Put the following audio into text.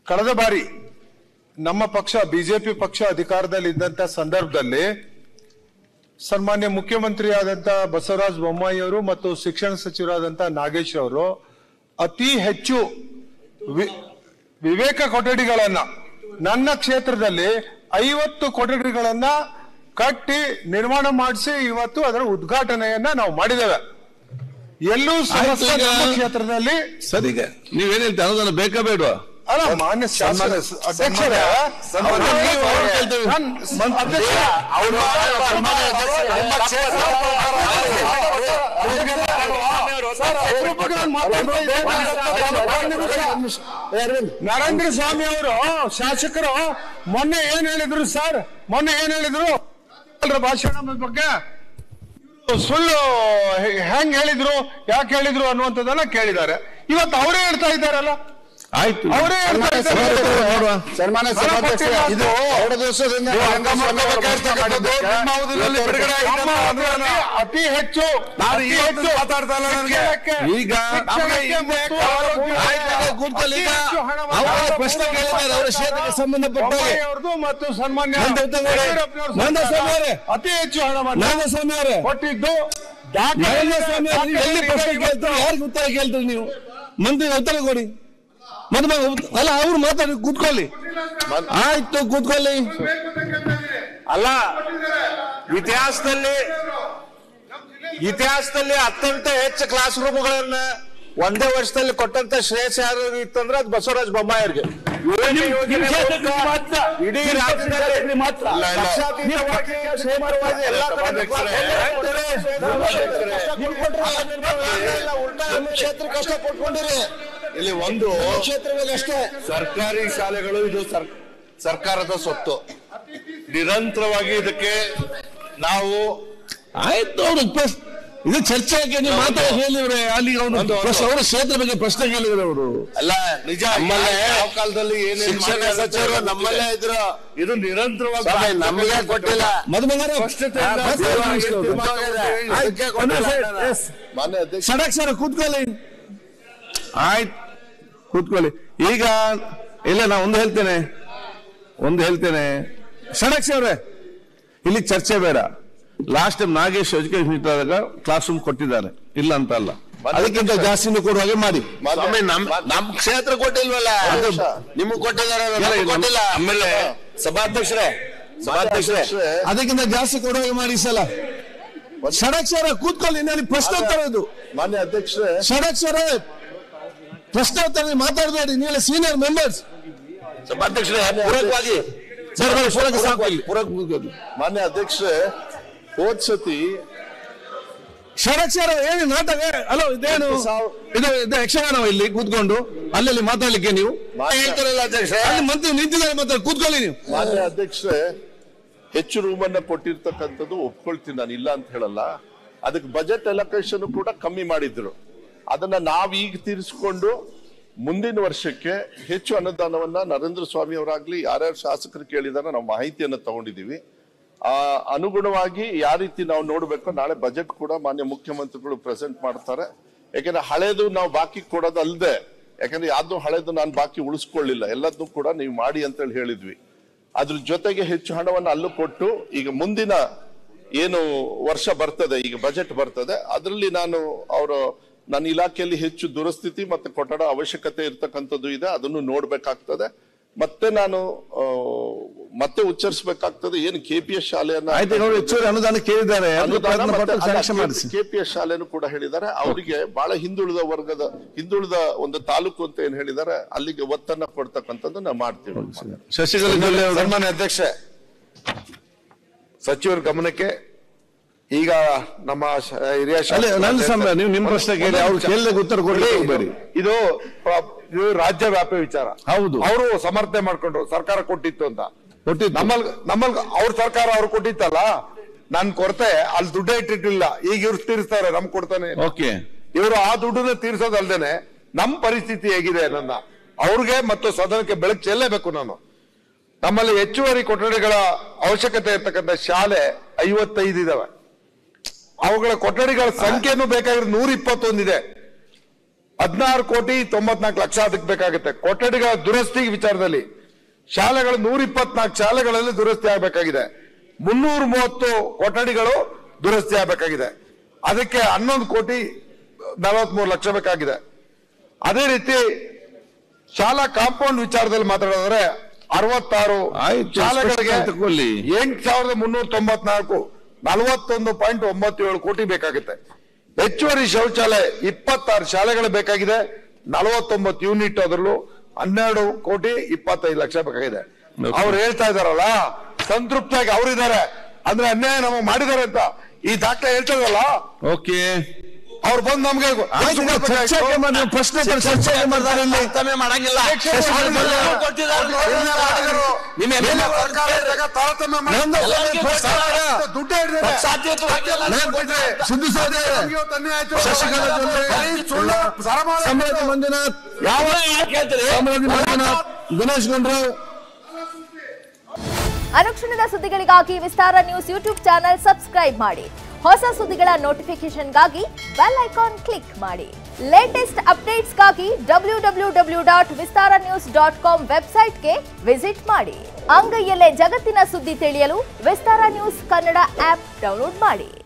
ಕಳೆದ ಬಾರಿ ನಮ್ಮ ಪಕ್ಷ ಬಿಜೆಪಿ ಪಕ್ಷ ಅಧಿಕಾರದಲ್ಲಿ ಇದ್ದಂತ ಸಂದರ್ಭದಲ್ಲಿ ಸನ್ಮಾನ್ಯ ಮುಖ್ಯಮಂತ್ರಿ ಆದಂತ ಬಸವರಾಜ ಬೊಮ್ಮಾಯಿ ಅವರು ಮತ್ತು ಶಿಕ್ಷಣ ಸಚಿವರಾದಂತ ನಾಗೇಶ್ ಅವರು ಅತಿ ಹೆಚ್ಚು ವಿ- ವಿವೇಕ ಕೊಠಡಿಗಳನ್ನ ನನ್ನ ಕ್ಷೇತ್ರದಲ್ಲಿ ಐವತ್ತು ಕೊಠಡಿಗಳನ್ನ ಕಟ್ಟಿ ನಿರ್ಮಾಣ ಮಾಡಿಸಿ ಇವತ್ತು ಅದರ ಉದ್ಘಾಟನೆಯನ್ನ ನಾವು ಮಾಡಿದ್ದೇವೆ ಎಲ್ಲೂ ಸಮಸ್ಯೆ ಆಯ್ತು ಈಗ. ನಮ್ಮ ಕ್ಷೇತ್ರದಲ್ಲಿ ಸರಿ ಈಗ ನೀವೇನ್ ಹೇಳ್ತೀರಿ ಅನುದಾನ ಬೇಕಾ ಬೇಡವಾ ಅಲ್ಲ ಮಾನ್ಯ ಶಾಸಕ ಅಧ್ಯಕ್ಷರೇ ಸನ್ಮಾನ್ಯ ಅವ್ರು ನೀವು ಅವ್ರು ಹೇಳ್ತಾರೆ, ಕೇಳ್ತೇವೆ. ನಾನ್ ಮ- ಅಧ್ಯಕ್ಷ, ಅವ್ರು ಸನ್ಮಾನ್ಯ ಅಧ್ಯಕ್ಷರೇ, ನಿಮ್ಮ ಕ್ಷೇತ್ರ ಸರ್, ಅಪರೂಪಕ್ಕೆ ನಾನು ಮಾತಾಡ್ತಾ ಇದ್ದೇನೆ. ನರೇಂದ್ರ ಸ್ವಾಮಿ ಅವರು ಶಾಸಕರು ಮೊನ್ನೆ ಏನ್ ಹೇಳಿದ್ರು ಸರ್ ಮೊನ್ನೆ ಏನ್ ಹೇಳಿದ್ರು ಅಲ್ರ ಭಾಷಣ ಬಗ್ಗೆ ಇವ್ರು ಸುಳ್ಳು ಹೆ- ಹೆಂಗ್ ಹೇಳಿದ್ರು ಯಾಕೆ ಹೇಳಿದ್ರು ಅನ್ನುವಂಥದ್ದೆಲ್ಲ ಕೇಳಿದ್ದಾರೆ ಇವತ್ತು ಅವರೇ ಹೇಳ್ತಾ ಇದ್ದಾರಲ್ಲ ಆಯ್ತು ಅವರೇ ಹೇಳ್ತಾ ಇದ್ದಾರೆ ನೋಡುವ ಸನ್ಮಾನ್ಯ ಹಣ ಸಭಾಧ್ಯಕ್ಷರೇ, ಕೊಟ್ಟಿಲ್ಲ. ಇದು ಎರಡು ದಿವಸದಿಂದ ರಂಗಸ್ವಾಮಿ ಅವರು ಭಾಷಣ ಮಾಡಿದ್ದಕ್ಕೆ ನಮ್ಮ ಅವಧಿಯಲ್ಲಿ ಬಿಡುಗಡೆ ಆಗಿದ್ದಂತ ಅನುದಾನ ಅತಿ ಹೆಚ್ಚು ನಾನು ಅತಿ ಇವತ್ತು ಹೆಚ್ಚು ಮಾತಾಡ್ತಾ ಇಲ್ಲ ನನಗೆ. ಶಿಕ್ಷಣಕ್ಕೆ, ಈಗ ಶಿಕ್ಷಣಕ್ಕೆ ನಮಗೆ ಮತ್ತು ಹಿಂದೆ ಆರೋಗ್ಯ- ಆಯ್ತು, ಈಗ ಕೂತ್ಕೊಳ್ಳಿ ಈಗ. ಅತಿ ಹೆಚ್ಚು ಹಣವನ್ನು ಅವರ ಪ್ರಶ್ನೆ ಕೇಳಿದ್ದಾರೆ, ಅವರ ಕ್ಷೇತ್ರಕ್ಕೆ ಸಂಬಂಧಪಟ್ಟ ಹಾಗೆ. ಬೊಮ್ಮಾಯಿ ಅವ್ರದ್ದು ಮತ್ತು ಸನ್ಮಾನ್ಯ ನಂದು ಉತ್ತಮ ಅವರೇ. ಯಡಿಯೂರಪ್ಪನವ್ರ ನಂದು ಸರ್ಕಾರ ಸ್ವಾಮಿ ಅವರೇ. ಅತಿ ಹೆಚ್ಚು ಹಣವನ್ನು ನಾಗಸ್ವಾಮಿ ಅವರೇ ಕೊಟ್ಟಿದ್ದು ದಾಖಲೆ- ನರೇಂದ್ರ ಸ್ವಾಮಿ ಅವರು ನೀವು ಎಲ್ಲಿ ಪ್ರಶ್ನೆ ದಾಖಲೆ- ಕೇಳ್ತಾರೆ ಯಾರಿಗೆ ಉತ್ತರ ಕೇಳ್ತೀರಿ ನೀವು ಮಂತ್ರಿ ಉತ್ತರ ಕೊಡಿ ಮತ್ತೆ ಮ- ಉತ್- ಅಲ್ಲ ಅವ್ರು ಮಾತಾಡಿ ಕೂತ್ಕೊಳ್ಳಿ ಆಯ್ತು ಕೂತ್ಕೊಳ್ಳಿ ಅಲ್ಲ ಇತಿಹಾಸದಲ್ಲಿ ಇತಿಹಾಸದಲ್ಲಿ ಅತ್ಯಂತ ಹೆಚ್ಚು ಕ್ಲಾಸ್ ರೂಮ್ಗಳನ್ನ ಒಂದೇ ವರ್ಷದಲ್ಲಿ ಕೊಟ್ಟಂತ ಶ್ರೇಯಸ್ ಯಾರು ಇತ್ತಂದ್ರೆ ಅದು ಬಸವರಾಜ ಬೊಮ್ಮಾಯಿಯವರಿಗೆ ವಿವೇಕ ಯೋಜನೆ ಮೂಲಕ ಇಡೀ ರಾಜ್ಯದಲ್ಲಿ ಪಕ್ಷಾತೀತವಾಗಿ, ಕ್ಷೇಮವಾಗಿ ಎಲ್ಲ ಕಡೆ ಎಲ್ಲ ಉಲ್ಟಾ ಕ್ಷೇತ್ರಕ್ಕೆ ಅಷ್ಟೇ ಕೊಟ್ಕೊಂಡಿರಿ ಇಲ್ಲಿ ಒಂದು ಕ್ಷೇತ್ರಗಳಿಗೆ ಅಷ್ಟೇ ಸರ್ಕಾರಿ ಶಾಲೆಗಳು ಇದು ಸರ್- ಸರ್ಕಾರದ ಸೊತ್ತು ನಿರಂತರವಾಗಿ ಇದಕ್ಕೆ ನಾವು ಆಯ್ತು ಅವ್ರು ಪ್ರಶ್- ಇದು ಚರ್ಚೆಗೆ ನೀವು ಮಾತಾಡಿ ಹೇಳಿವ್ರೆ ಅಲ್ಲಿ ಅವನು ಒಂದು- ಪ್ರಶ್ನೆ- ಅವರ ಕ್ಷೇತ್ರ ಬಗ್ಗೆ ಪ್ರಶ್ನೆ ಕೇಳಿದ್ರು ಅವರು ಅಲ್ಲ ನಿಜ ನಮ್ಮಲ್ಲೇ ಯಾವ ಕಾಲದಲ್ಲಿ ಏನೇನ್ ಶಿಕ್ಷಣ ಸಚಿವರು ನಮ್ಮಲ್ಲೇ ಇದ್ರು ಇದು ನಿರಂತರವಾಗಿ ಸ್ವಾಮಿ, ನಮ್ಗೆ ಕೊಟ್ಟಿಲ್ಲ ಮಧುಮಂಗಾರ ಸ್ಪಷ್ಟತೆಯಿಂದ ಇದಕ್ಕೆ ಕೊಟ್ಟಿಲ್ಲ. ಮಾನ್ಯ ಅಧ್ಯಕ್ಷ ಷಡಕ್ಷರ ಕೂತ್ಕೊಳ್ಳಿ ಆಯ್ತು ಕೂತ್ಕೊಳ್ಳಿ ಈಗ ಇಲ್ಲ ನಾ ಒಂದು ಹೇಳ್ತೇನೆ ಒಂದು ಹೇಳ್ತೇನೆ ಷಡಕ್ಷರೇ ಇಲ್ಲಿ ಚರ್ಚೆ ಬೇಡ ಲಾಸ್ಟ್ ಟೈಮ್ ನಾಗೇಶ್ ಎಜುಕೇಶನ್ ಇಟ್ಟಾಗ ಕ್ಲಾಸ್ ರೂಮ್ ಕೊಟ್ಟಿದ್ದಾರೆ ಇಲ್ಲ ಅಂತ ಅಲ್ಲ ಅದಕ್ಕಿಂತ ಜಾಸ್ತಿನೂ ಕೊಡುವ ಹಾಗೆ ಮಾಡಿ ಸ್ವಾಮಿ ನಮ್ ನಮ್ ಕ್ಷೇತ್ರ ಕೊಟ್ಟಿಲ್ವಲ್ಲ ನಿಮ್ಗೆ ಕೊಟ್ಟಿದ್ದಾರೆ ನಮ್ಗೆ ಕೊಟ್ಟಿಲ್ಲ ಆಮೇಲೆ ಸಭಾಧ್ಯಕ್ಷರೇ ಸಭಾಧ್ಯಕ್ಷರೇ ಅದಕ್ಕಿಂತ ಜಾಸ್ತಿ ಕೊಡುವ ಹಾಗೆ ಮಾಡಿ ಈ ಸಲ ಷಡಕ್ಷರ ಕೂತ್ಕೊಳ್ಳಿ ನಾನು ಪ್ರಶ್ನೋತ್ತರ ಇದು ಮಾನ್ಯ ಅಧ್ಯಕ್ಷರೇ ಷಡಕ್ಷರ ಪ್ರಶ್ನೋತ್ತರ ಮಾತಾಡಬೇಡಿ ನೀವೆಲ್ಲ ಸೀನಿಯರ್ ಮೆಂಬರ್ಸ್ ಸಭಾಧ್ಯಕ್ಷರೇ ಪೂರಕವಾಗಿ ಸರ್ ಪೂರಕ ಸಾಕು ಇಲ್ಲಿ. ಪೂರಕ ಕೂತ್ಕೊಳ್ಳಿ. ಮಾನ್ಯ ಅಧ್ಯಕ್ಷರೇ ಹೋದ್ ಸತಿ ಷಡಕ್ಷರ ಏನು ನಾಟಕ ಅಲೋ ಇದೇನು ಇದು ಇದು ಯಕ್ಷಗಾನ ಇಲ್ಲಿ ಕೂತ್ಕೊಂಡು ಅಲ್ಲಲ್ಲಿ ಮಾತಾಡ್ಲಿಕ್ಕೆ ನೀವು ಹೇಳ್ತಾರಲ್ಲ ಅಧ್ಯಕ್ಷರೇ ಅಲ್ಲಿ ಮಂತ್ರಿ ನಿಂತಿದ್ದಾರೆ ಮಾತಾಡಿ ಕೂತ್ಕೊಳ್ಳಿ ನೀವು ಮಾನ್ಯ ಅಧ್ಯಕ್ಷರೇ ಹೆಚ್ಚು ರೂಮ್ ಅನ್ನ ಕೊಟ್ಟಿರ್ತಕ್ಕಂಥದ್ದು ಒಪ್ಕೊಳ್ತೀನಿ ನಾನು ಇಲ್ಲ ಅಂತ ಹೇಳಲ್ಲ ಅದಕ್ಕೆ ಬಜೆಟ್ ಎಲೊಕೇಶನ್ ಕೂಡ ಕಮ್ಮಿ ಮಾಡಿದ್ರು ಅದನ್ನ ನಾವ್ ಈಗ ತೀರಿಸಿಕೊಂಡು ಮುಂದಿನ ವರ್ಷಕ್ಕೆ ಹೆಚ್ಚು ಅನುದಾನವನ್ನ ನರೇಂದ್ರ ಸ್ವಾಮಿ ಅವರಾಗ್ಲಿ ಯಾರ್ಯಾರು ಶಾಸಕರು ಕೇಳಿದಾರ ನಾವು ಮಾಹಿತಿಯನ್ನ ತಗೊಂಡಿದೀವಿ ಆ ಅನುಗುಣವಾಗಿ ಯಾವ ರೀತಿ ನಾವು ನೋಡ್ಬೇಕು ನಾಳೆ ಬಜೆಟ್ ಕೂಡ ಮಾನ್ಯ ಮುಖ್ಯಮಂತ್ರಿಗಳು ಪ್ರೆಸೆಂಟ್ ಮಾಡ್ತಾರೆ ಯಾಕಂದ್ರೆ ಹಳೇದು ನಾವು ಬಾಕಿ ಕೊಡೋದು ಅಲ್ಲದೆ ಯಾಕಂದ್ರೆ ಯಾವ್ದು ಹಳೇದು ನಾನು ಬಾಕಿ ಉಳಿಸ್ಕೊಳ್ಳಿಲ್ಲ ಎಲ್ಲದನ್ನೂ ಕೂಡ ನೀವು ಮಾಡಿ ಅಂತೇಳಿ ಹೇಳಿದ್ವಿ ಅದ್ರ ಜೊತೆಗೆ ಹೆಚ್ಚು ಹಣವನ್ನು ಅಲ್ಲೂ ಕೊಟ್ಟು ಈಗ ಮುಂದಿನ ಏನು ವರ್ಷ ಬರ್ತದೆ ಈಗ ಬಜೆಟ್ ಬರ್ತದೆ ಅದರಲ್ಲಿ ನಾನು ಅವರ ನನ್ನ ಇಲಾಖೆಯಲ್ಲಿ ಹೆಚ್ಚು ದುರಸ್ಥಿತಿ ಮತ್ತೆ ಕಟ್ಟಡ ಅವಶ್ಯಕತೆ ಇರ್ತಕ್ಕಂಥದ್ದು ಇದೆ ಅದನ್ನು ನೋಡ್ಬೇಕಾಗ್ತದೆ ಮತ್ತೆ ನಾನು ಆ, ಮತ್ತೆ ಉಚ್ಚರಿಸಬೇಕಾಗ್ತದೆ ಏನು ಕೆ ಪಿ ಎಸ್ ಶಾಲೆಯನ್ನ ಆಯ್ತು ನೋಡಿ ಹೆಚ್ಚುವರಿ ಅನುದಾನ ಕೇಳಿದ್ದಾರೆ ಅದು ಪ್ರಯತ್ನ ಪಟ್ಟು ಸ್ಯಾಂಕ್ಷನ್ ಮಾಡಿಸಿ ಕೆಪಿಎಸ್ ಶಾಲೆನೂ ಕೂಡ ಹೇಳಿದ್ದಾರೆ ಅವರಿಗೆ ಬಹಳ ಹಿಂದುಳಿದ ವರ್ಗದ ಹಿಂದುಳಿದ ಒಂದು ತಾಲೂಕು ಅಂತ ಏನ್ ಹೇಳಿದ್ದಾರೆ ಅಲ್ಲಿಗೆ ಒತ್ತನ್ನ ಕೊಡ್ತಕ್ಕಂಥದ್ದು ನಾವು ಮಾಡ್ತೀವಿ ಶಶಿಕಲಾ ಜೊಲ್ಲೆ ಅವರು ಸನ್ಮಾನ್ಯ ಅಧ್ಯಕ್ಷೆ ಸಚಿವರ ಗಮನಕ್ಕೆ ಈಗ ನಮ್ಮ ಶ- ಹಿರಿಯ ಅಲ್ಲೇ ಶಾಸಕರು ನನ್ನ ಸಂಬಳ ನೀವು ನಿಮ್ಮ ಪ್ರಶ್ನೆ ಕೇಳಿ ಅವ್ರು ಕೇಳಿದಾಗ ಉತ್ತರ ಕೊಡ್ಲಿಕ್ಕೆ ಹೋಗ್ಬೇಡಿ ಇದು ಪ್ರ- ಇದು ರಾಜ್ಯ ವ್ಯಾಪಿ ವಿಚಾರ ಹೌದು. ಅವರು ಸಮರ್ಥನೆ ಮಾಡ್ಕೊಂಡ್ರು ಸರ್ಕಾರ ಕೊಟ್ಟಿತ್ತು ಅಂತ ಕೊಟ್ಟಿದ್ದು ನಮ್ಮಲ್ ನಮ್ಮಲ್ ಅವ್ರ ಸರ್ಕಾರ ಅವ್ರು ಕೊಟ್ಟಿತ್ತಲ್ಲ ನನ್ ಕೊರತೆ ಅಲ್ಲಿ ದುಡ್ಡೇ ಇಟ್ಟಿಟ್ಟಿಲ್ಲ ಈಗ ಇವ್ರು ತೀರಿಸ್ತಾರೆ ನಮ್ ಕೊಡ್ತಾನೆ ಓಕೆ ಇವರು ಆ ದುಡ್ಡನ್ನ ತೀರ್ಸೋದಲ್ದೇನೆ ನಮ್ ಪರಿಸ್ಥಿತಿ ಹೇಗಿದೆ ನನ್ನ ಅವ್ರಿಗೆ ಮತ್ತು ಸದನಕ್ಕೆ ಬೆಳಕು ಚೆಲ್ಲಬೇಕು ನಾನು ನಮ್ಮಲ್ಲಿ ಹೆಚ್ಚುವರಿ ಕೊಠಡಿಗಳ ಅವಶ್ಯಕತೆ ಇರ್ತಕ್ಕಂಥ ಶಾಲೆ ಐವತ್ತೈದು ಇದಾವೆ ಅವುಗಳ ಕೊಠಡಿಗಳ ಸಂಖ್ಯೆನೂ ಬೇಕಾಗಿರೋ ನೂರ ಇಪ್ಪತ್ತೊಂದಿದೆ ಹದಿನಾರು ಕೋಟಿ ತೊಂಬತ್ನಾಲ್ಕು ಲಕ್ಷ ಅದಕ್ಕೆ ಬೇಕಾಗುತ್ತೆ ಕೊಠಡಿಗಳ ದುರಸ್ತಿ ವಿಚಾರದಲ್ಲಿ ಶಾಲೆಗಳು ನೂರ ಇಪ್ಪತ್ನಾಲ್ಕು ಶಾಲೆಗಳಲ್ಲಿ ದುರಸ್ತಿ ಆಗಬೇಕಾಗಿದೆ ಮುನ್ನೂರ ಮೂವತ್ತು ಕೊಠಡಿಗಳು ದುರಸ್ತಿ ಆಗಬೇಕಾಗಿದೆ ಅದಕ್ಕೆ ಹನ್ನೊಂದು ಕೋಟಿ ನಲವತ್ಮೂರು ಲಕ್ಷ ಬೇಕಾಗಿದೆ ಅದೇ ರೀತಿ ಶಾಲಾ ಕಾಂಪೌಂಡ್ ವಿಚಾರದಲ್ಲಿ ಮಾತಾಡೋದಾದ್ರೆ ಅರವತ್ತಾರು ಆಯ್ತು, ಶಾಲೆಗಳಿಗೆ ಸ್ಪಷ್ಟನೆ ತಗೊಳ್ಳಿ. ಎಂಟು ಸಾವಿರದ ಮುನ್ನೂರ ತೊಂಬತ್ನಾಲ್ಕು ನಲವತ್ತೊಂದು ಪಾಯಿಂಟ್ ಒಂಬತ್ತು ಏಳು ಕೋಟಿ ಬೇಕಾಗುತ್ತೆ ಹೆಚ್ಚುವರಿ ಶೌಚಾಲಯ ಇಪ್ಪತ್ತಾರು ಶಾಲೆಗಳು ಬೇಕಾಗಿದೆ ನಲವತ್ತೊಂಬತ್ತು ಯೂನಿಟ್ ಅದರಲ್ಲೂ ಹನ್ನೆರಡು ಕೋಟಿ ಇಪ್ಪತ್ತೈದು ಲಕ್ಷ ಬೇಕಾಗಿದೆ Okay. ಅವ್ರು ಹೇಳ್ತಾ ಇದಾರಲ್ಲ ಸಂತೃಪ್ತಾಗಿ ಅವರಿದ್ದಾರೆ ಅಂದ್ರೆ ಅನ್ಯಾಯ ನಮಗೆ ಮಾಡಿದ್ದಾರೆ ಅಂತ ಈ ದಾಖಲೆ ಹೇಳ್ತಾರಲ್ಲ ಓಕೆ ಅವ್ರು ಬಂದು ನಮ್ಗೆ ಆಯ್ತು, ಈಗ ಚರ್ಚೆಗೆ ಮಾಡಿ ಪ್ರಶ್ನೆ ಉತ್ತರ ಚರ್ಚೆಗೆ ಮಾಡ್ತಾರೆ ಇಲ್ಲಿ ಮಾಡಂಗಿಲ್ಲ ನಿಮ್ಮೆಲ್ಲ ಸರ್ಕಾರ ಇದ್ದಾಗ ತಾರತಮ್ಯ ಮಾಡಿ- ನಂದು ಎಲ್ಲರಿಗೂ ಸರ್ಕಾರ ದುಡ್ಡು ಹಿಡಿದಿದೆ. ಸಿದ್ದು ಸೌದಿ ನಮ್ಗೆ ಇವತ್ತು ಅನ್ಯಾಯ ಆಯ್ತು. ಶಶಿಕಲಾ ಜೊಲ್ಲೆ, ಬರೀ ಸುಳ್ಳು ಸರಮಾಳ ಸಾಮ್ರಾಜ್ಯ ಮಂಜುನಾಥ್ ಯಾವ ಸಾಮ್ರಾಜ್ಯ ಮಂಜುನಾಥ್ ದಿನೇಶ್ ಗುಂಡ್ರಾವ್ ಅನುಕ್ಷಣದ ಸುದ್ದಿಗಳಿಗಾಗಿ Vistara news YouTube channel subscribe ಮಾಡಿ ಹೊಸ ಸುದ್ದಿಗಳ ನೋಟಿಫಿಕೇಶನ್ಗಾಗಿ ಬೆಲ್ ಐಕಾನ್ ಕ್ಲಿಕ್ ಮಾಡಿ ಲೇಟೆಸ್ಟ್ ಅಪ್ಡೇಟ್ಸ್ಗಾಗಿ W W W dot Vistara news dot com ವೆಬ್ಸೈಟ್ಗೆ ವಿಸಿಟ್ ಮಾಡಿ ಅಂಗೈಯಲ್ಲೇ ಜಗತ್ತಿನ ಸುದ್ದಿ ತಿಳಿಯಲು Vistara news Kannada app download ಮಾಡಿ